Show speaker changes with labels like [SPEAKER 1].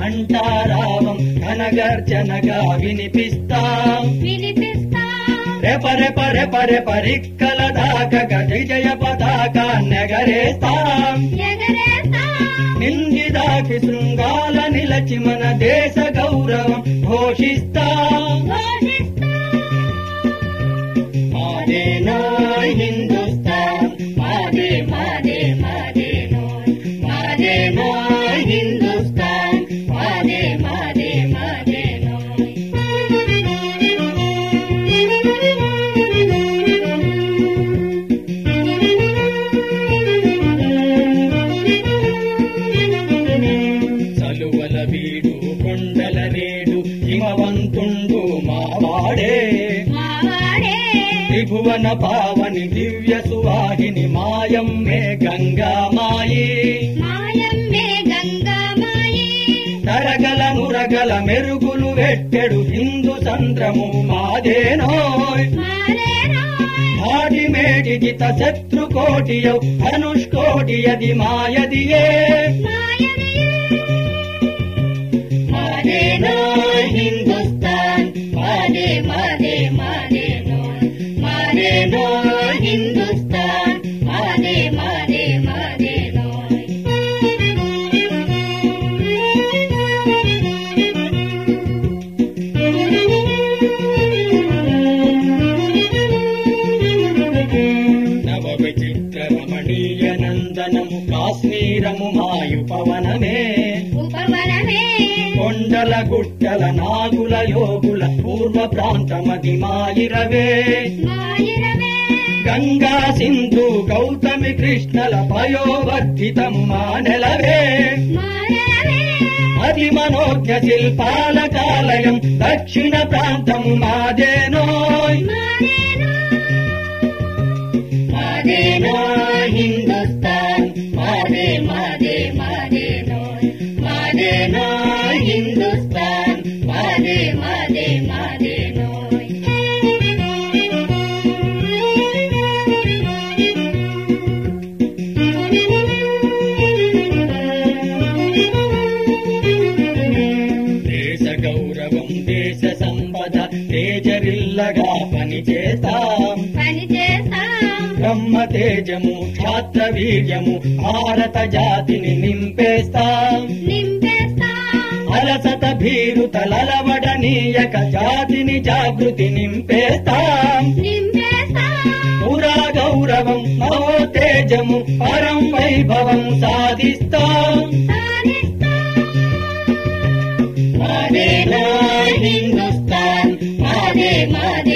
[SPEAKER 1] ఘంటారావం ఘనగర్జనగా వినిపిస్తాం
[SPEAKER 2] వినిపిస్తా
[SPEAKER 1] రెప రెప రెప రెప రిక్కల దాకా విజయ పతాక నెగరేస్తాం
[SPEAKER 2] ఎగరేస్తా
[SPEAKER 1] నింగిదాకి శృంగాల నిలచి మన దేశ గౌరవం ఘోషిస్తాం
[SPEAKER 2] ఘోషిస్తా
[SPEAKER 1] మాదేనో హిందుస్థాన్ మాదే మాదే మాదేనో మాదేనో హిందుస్థాన్ మాదే మాదే మాదేనో చలువల వీడు కొండల రేడు హిమవంతుండు మావాడే
[SPEAKER 2] మావాడే
[SPEAKER 1] త్రిభువన పావని దివ్య సువాహిని మాయం మే గంగా మాయి
[SPEAKER 2] మాయమ్మే గంగామాయి
[SPEAKER 1] తరగల నురగల మెరుగులు వెట్టెడు హిందూ సంద్రము మాదేనోయ్
[SPEAKER 2] మారేనా
[SPEAKER 1] ధాటి మేటి జిత శత్రు కోటియౌ ధనుష్కోటి యది మాయదియే
[SPEAKER 2] మాయనియే
[SPEAKER 1] మాదేనోయ్ హిందుస్థాన్ మాదే మాదే మాదేనోయ్ మాదేనోయ్ హిందుస్థాన్ మాదే మాదే మాదేనోయ్ నవ విచిత్ర రమణీయ నందనము కాశ్మీరము మాయు పవనమే
[SPEAKER 2] ఉపవనమే
[SPEAKER 1] కొండల గుట్టల నాగుల యోగుల పూర్వ ప్రాంతమది మాయిరవే
[SPEAKER 2] మాయిరవే
[SPEAKER 1] గంగా సింధు గౌతమి కృష్ణల పయోవర్ధితము మా నెలవే
[SPEAKER 2] మారవే
[SPEAKER 1] అది మనోజ్ఞ శిల్పాల కాలయం దక్షిణ ప్రాంతము మాదేనోయ్
[SPEAKER 2] మారేనా
[SPEAKER 1] మాదేనోయ్ హిందుస్థాన్ మాదే మాదే మాదేనోయ్ మాదేనోయ్ హిందుస్థాన్ మాదే మాదే మాదేనోయ్ దేశ గౌరవం దేశ సంపద తేజరిల్లగా పనిచేస్తాం
[SPEAKER 2] పని చేస్తాం
[SPEAKER 1] బ్రహ్మ తేజము ఛాత్ర వీర్యము భారత జాతిని నింపేస్తాం
[SPEAKER 2] నింపేస్తాం
[SPEAKER 1] అలసత భీరుత లలవడనీయక జాతిని జాగృతి నింపేస్తాం
[SPEAKER 2] నింపేస్తాం
[SPEAKER 1] పురా గౌరవం నవో తేజము పరం వైభవం సాధిస్తాం
[SPEAKER 2] సాధిస్తాం
[SPEAKER 1] మాదేనోయ్ హిందుస్థాన్ మాదే మాదే